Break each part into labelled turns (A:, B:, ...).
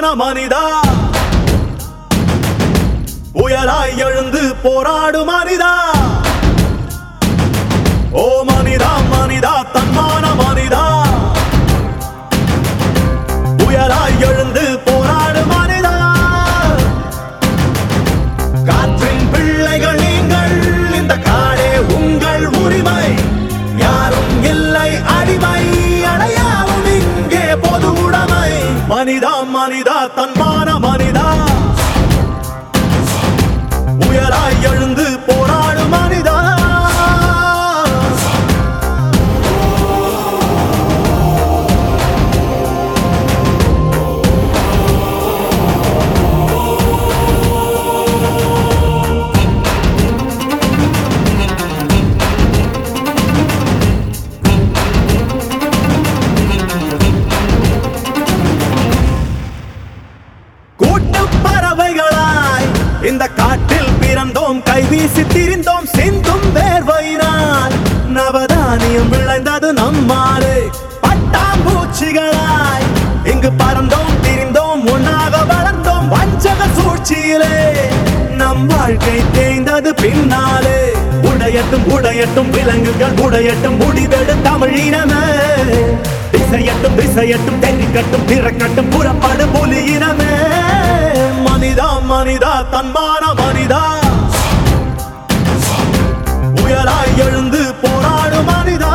A: தன்மான மனிதா உயராய் எழுந்து போராடு மனிதா ஓ மனிதா மனிதா தன்மான மனிதா உயராய் எழுந்து போராடு மனிதா காற்றின் பிள்ளைகள் நீங்கள் இந்த காடே உங்கள் உரிமை யாரும் இல்லை அடிமை அடையாவும் இங்கே பொது உடைமை மனிதா மனிதா தன்மான மனிதா உயராய் எழுந்து போராடு மனிதா கூட்டு பறவைகளாய் இந்த காட்டில் பிறந்தோம் கைவீசி திரிந்தோம் சிந்தும் வேர்வையினால் நவதானியம் விளைந்தது நம்மாறு பட்டாம்பூச்சிகளாய் இங்கு பறந்தோம் திரிந்தோம் ஒன்னாக வளர்ந்தோம் வஞ்சக சூழ்ச்சியிலே நம் வாழ்க்கை தேய்ந்தது பின்னாலே உடையட்டும் உடையட்டும் விலங்குகள் உடையட்டும் முடிவெடு தமிழினமே திசையட்டும் திசையட்டும் தெரிக்கட்டும் திறக்கட்டும் புறப்படு புலியினமே மனிதா மனிதா தன்மான மனிதா உயராய் எழுந்து போராடு மனிதா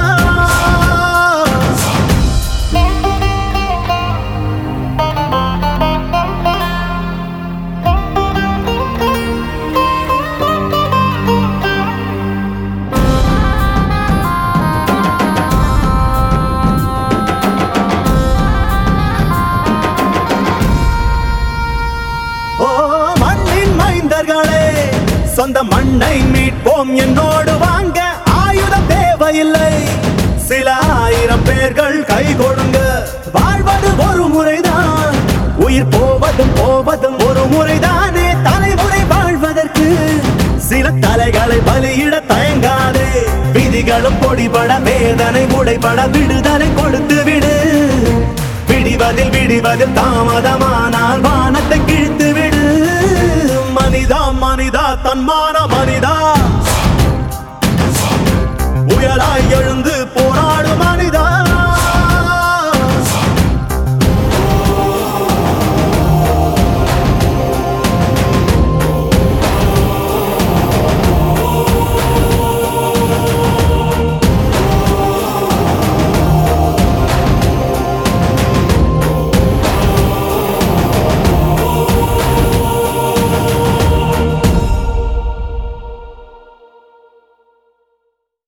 A: ஓ மண்ணின் மைந்தர்களே சொந்த மண்ணை மீட்போம் என்னோடு வாங்க ஆயுதம் தேவையில்லை சில ஆயிரம் பேர்கள் கை கொடுங்க வாழ்வது ஒரு முறைதான் உயிர் போவதும் போவதும் ஒரு முறைதானே தலைமுறை வாழ்வதற்கு சில தலைகளை பலியிட தயங்காதே விதிகளும் பொடிபட வேதனை உடைபட விடுதலை கொடுத்து விடு விடிவதில் விடிவதில் தாமதமானால் வானத்தை கிழித்து விடு மனிதா மனிதா தன்மான